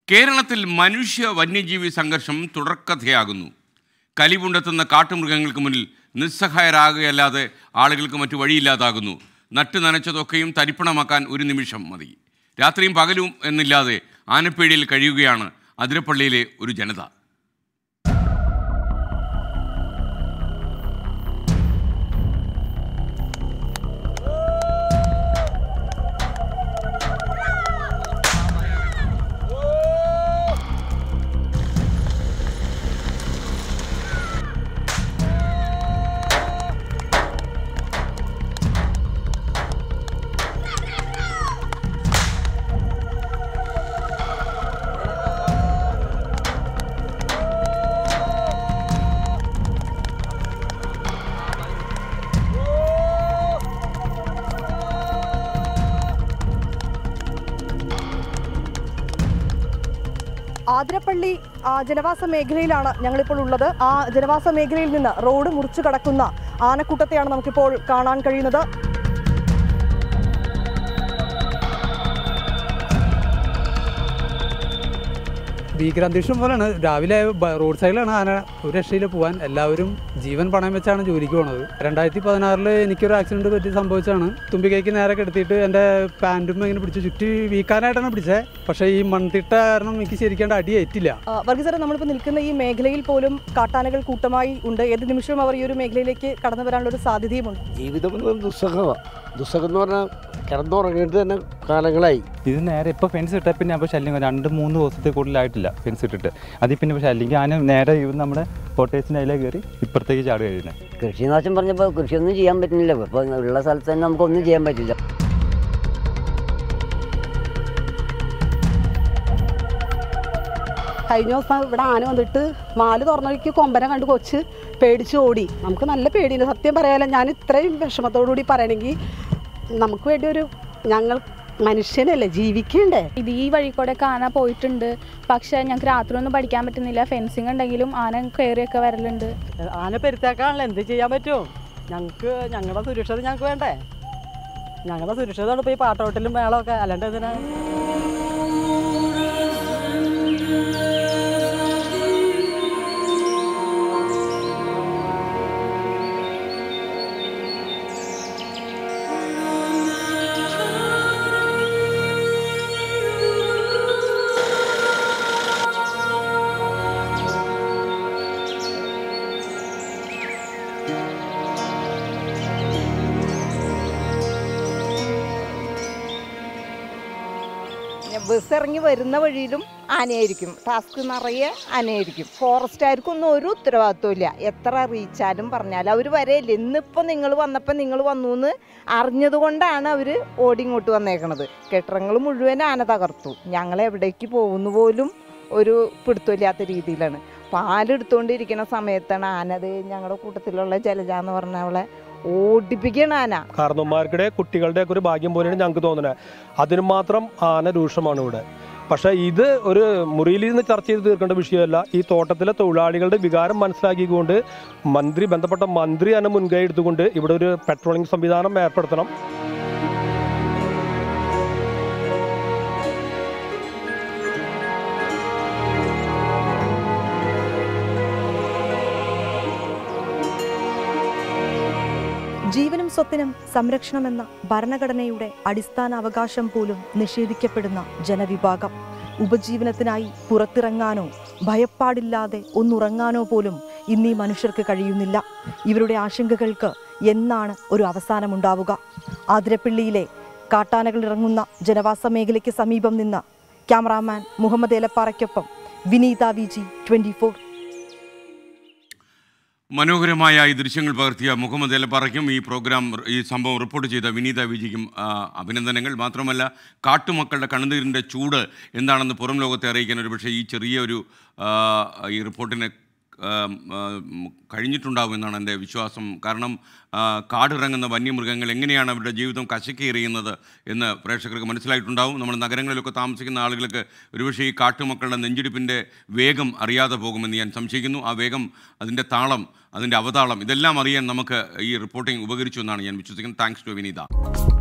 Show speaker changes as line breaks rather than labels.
കേരളത്തിൽ മനുഷ്യ വന്യജീവി സംഘർഷം തുടർക്കഥയാകുന്നു കലിപുണ്ടെത്തുന്ന കാട്ടുമൃഗങ്ങൾക്ക് മുന്നിൽ നിസ്സഹായരാകുകയല്ലാതെ ആളുകൾക്ക് മറ്റു വഴിയില്ലാതാകുന്നു നട്ടു നനച്ചതൊക്കെയും തരിപ്പണമാക്കാൻ ഒരു നിമിഷം മതി രാത്രിയും പകലും എന്നില്ലാതെ ആനപ്പേടിയിൽ കഴിയുകയാണ് അതിരപ്പള്ളിയിലെ ഒരു ജനത
ആതിരപ്പള്ളി ആ, ജനവാസ മേഖലയിലാണ് ഞങ്ങളിപ്പോൾ ഉള്ളത് ആ ജനവാസ മേഖലയിൽ നിന്ന് റോഡ് മുറിച്ചു കടക്കുന്ന ആനക്കൂട്ടത്തെയാണ് നമുക്കിപ്പോൾ കാണാൻ കഴിയുന്നത്
ഭീകരാന്തരീക്ഷം പോലെയാണ് രാവിലെ ബ- റോഡ് സൈഡിലാണ് ആന ഒരു രക്ഷയിൽ പോകാൻ എല്ലാവരും ജീവൻ പണയം വെച്ചാണ് ജോലിക്ക് പോണത് രണ്ടായിരത്തി പതിനാറിൽ എനിക്കൊരു ആക്സിഡന്റ് പറ്റി സംഭവിച്ചാണ് തുമ്പിക്കൈക്ക് നേരെ കിടത്തിയിട്ട് എൻ്റെ പാൻറ്റും ഇങ്ങനെ പിടിച്ച് ചുറ്റി വീക്കാനായിട്ടാണ് പിടിച്ചത് പക്ഷേ ഈ മൺതിട്ട കാരണം എനിക്ക് ശരിക്കും അടി ഏറ്റില്ല
ആ, വർഗീസ് സാറേ നമ്മളിപ്പോൾ നിൽക്കുന്ന ഈ മേഖലയിൽ പോലും കാട്ടാനകൾ കൂട്ടമായി ഉണ്ട് ഏത് നിമിഷവും അവർ ഈ ഒരു മേഖലയിലേക്ക് കടന്നു വരാനുള്ള ഒരു സാധ്യതയുമുണ്ട്
ജീവിതം എന്ന് പറയുന്നത് ദുസ്സഹമാണ് ദുസ്സഹം എന്ന് പറഞ്ഞാൽ കിടന്നുറങ്ങിയിട്ട് തന്നെ കാലങ്ങളായി
ഇത് നേരെ ഇപ്പോൾ ഫെൻസ് ഇട്ടാൽ പിന്നെ അപ്പോൾ ശല്യം രണ്ട് മൂന്ന് ദിവസത്തിൽ കൂടുതലായിട്ടില്ല ഫെൻസ് ഇട്ടിട്ട് അതിൽ പിന്നെ പക്ഷേ അല്ലെങ്കിൽ ആന നേരെ ഈ നമ്മുടെ കോട്ടേഴ്സിൻ്റെ അതിലേക്ക് കയറി ഇപ്പുറത്തേക്ക് ചാടി കഴിയുന്നത്
കൃഷിനാശം പറഞ്ഞപ്പോൾ കൃഷിയൊന്നും ചെയ്യാൻ പറ്റുന്നില്ല ഇപ്പോൾ ഉള്ള സ്ഥലത്ത് തന്നെ നമുക്കൊന്നും ചെയ്യാൻ പറ്റില്ല
കഴിഞ്ഞ ദിവസം ഇവിടെ ആന വന്നിട്ട് മാല് തുറന്നൊഴിക്ക് കൊമ്പനെ കണ്ട് കൊച്ച് പേടിച്ച് ഓടി നമുക്ക് നല്ല പേടിയുണ്ട് സത്യം പറയാലോ ഞാൻ ഇത്രയും വിഷമത്തോടു കൂടി പറയണമെങ്കിൽ നമുക്ക് വേണ്ടി ഒരു ഞങ്ങൾ മനുഷ്യനല്ലേ ജീവിക്കണ്ടേ
ഇത് ഈ വഴി കൂടെ ഒക്കെ ആന പോയിട്ടുണ്ട് പക്ഷെ ഞങ്ങൾക്ക് രാത്രി ഒന്നും പഠിക്കാൻ പറ്റുന്നില്ല ഫെൻസിങ് ഉണ്ടെങ്കിലും ആന കയറിയൊക്കെ വരലുണ്ട്
ആന പെരുത്താക്കാണല്ലോ എന്ത് ചെയ്യാൻ പറ്റും ഞങ്ങൾക്ക് ഞങ്ങളുടെ സുരക്ഷിത ഞങ്ങൾക്ക് വേണ്ടേ ഞങ്ങളുടെ സുരക്ഷിതമാണ് ഇപ്പോൾ ഈ പാട്ടോട്ടിലും മേളമൊക്കെ അല്ലാണ്ട് എന്തിനാണ്
ബസ് ഇറങ്ങി വരുന്ന വഴിയിലും ആനയായിരിക്കും ടാസ്ക് നിറയെ ആനയായിരിക്കും ഫോറസ്റ്റുകാർക്കൊന്നും ഒരു ഉത്തരവാദിത്വം ഇല്ല എത്ര അറിയിച്ചാലും പറഞ്ഞാലും അവർ വരെയില്ല ഇന്നിപ്പോൾ നിങ്ങൾ വന്നപ്പോൾ നിങ്ങൾ വന്നു എന്ന് അറിഞ്ഞത് കൊണ്ടാണ് അവർ ഓടി ഇങ്ങോട്ട് വന്നേക്കണത് കെട്ടിടങ്ങൾ മുഴുവൻ ആന തകർത്തു ഞങ്ങൾ എവിടേക്ക് പോകുന്നു പോലും ഒരു പിടുത്തമില്ലാത്ത രീതിയിലാണ് പാലെടുത്തുകൊണ്ടിരിക്കുന്ന സമയത്താണ് ആനത് ഞങ്ങളുടെ കൂട്ടത്തിലുള്ള ജലജ എന്ന് പറഞ്ഞവളെ ഓടിപ്പിക്കണ ആന
കാരണവന്മാർക്കിടെ കുട്ടികളുടെ ഒക്കെ ഒരു ഭാഗ്യം പോലെയാണ് ഞങ്ങൾക്ക് തോന്നുന്നത് അതിന് മാത്രം ആന രൂക്ഷമാണ് ഇവിടെ പക്ഷേ ഇത് ഒരു മുറിയിൽ നിന്ന് ചർച്ച ചെയ്ത് തീർക്കേണ്ട വിഷയമല്ല ഈ തോട്ടത്തിലെ തൊഴിലാളികളുടെ വികാരം മനസ്സിലാക്കിക്കൊണ്ട് മന്ത്രി ബന്ധപ്പെട്ട മന്ത്രി തന്നെ മുൻകൈ എടുത്തുകൊണ്ട് ഇവിടെ ഒരു പെട്രോളിംഗ് സംവിധാനം ഏർപ്പെടുത്തണം
ജീവനും സ്വത്തിനും സംരക്ഷണമെന്ന ഭരണഘടനയുടെ അടിസ്ഥാന അവകാശം പോലും നിഷേധിക്കപ്പെടുന്ന ജനവിഭാഗം ഉപജീവനത്തിനായി പുറത്തിറങ്ങാനോ ഭയപ്പാടില്ലാതെ ഒന്നുറങ്ങാനോ പോലും ഇന്നീ മനുഷ്യർക്ക് കഴിയുന്നില്ല ഇവരുടെ ആശങ്കകൾക്ക് എന്നാണ് ഒരു അവസാനമുണ്ടാവുക ആതിരപ്പള്ളിയിലെ കാട്ടാനകൾ ഇറങ്ങുന്ന ജനവാസ മേഖലയ്ക്ക് സമീപം നിന്ന് ക്യാമറാമാൻ മുഹമ്മദ് ഏലപ്പാറയ്ക്കൊപ്പം Vineetha V G twenty four
മനോഹരമായ ഈ ദൃശ്യങ്ങൾ പകർത്തിയ മുഹമ്മദ് എലപ്പാറയ്ക്കും ഈ പ്രോഗ്രാം ഈ സംഭവം റിപ്പോർട്ട് ചെയ്ത വിനീത വിജിക്കും ആ, അഭിനന്ദനങ്ങൾ മാത്രമല്ല കാട്ടുമക്കളുടെ കണ്ണുനീരിൻ്റെ ചൂട് എന്താണെന്ന് പുറം ലോകത്തെ അറിയിക്കാൻ ഒരു പക്ഷേ ഈ ചെറിയ ഒരു ആ, ഈ റിപ്പോർട്ടിനെ ആ, ആ, കഴിഞ്ഞിട്ടുണ്ടാവും എന്നാണ് എൻ്റെ വിശ്വാസം കാരണം ആ, കാടിറങ്ങുന്ന വന്യമൃഗങ്ങൾ എങ്ങനെയാണ് അവരുടെ ജീവിതം കശക്കിയെറിയുന്നത് എന്ന് പ്രേക്ഷകർക്ക് മനസ്സിലായിട്ടുണ്ടാവും നമ്മൾ നഗരങ്ങളിലൊക്കെ താമസിക്കുന്ന ആളുകൾക്ക് ഒരുപക്ഷെ ഈ കാട്ടുമക്കളുടെ നെഞ്ചിടിപ്പിൻ്റെ വേഗം അറിയാതെ പോകുമെന്ന് ഞാൻ സംശയിക്കുന്നു ആ വേഗം അതിൻ്റെ താളം അതിൻ്റെ അവതാളം ഇതെല്ലാം അറിയാൻ നമുക്ക് ഈ റിപ്പോർട്ടിംഗ് ഉപകരിച്ചു എന്നാണ് ഞാൻ വിശ്വസിക്കുന്നത് താങ്ക്സ് ടു വിനീത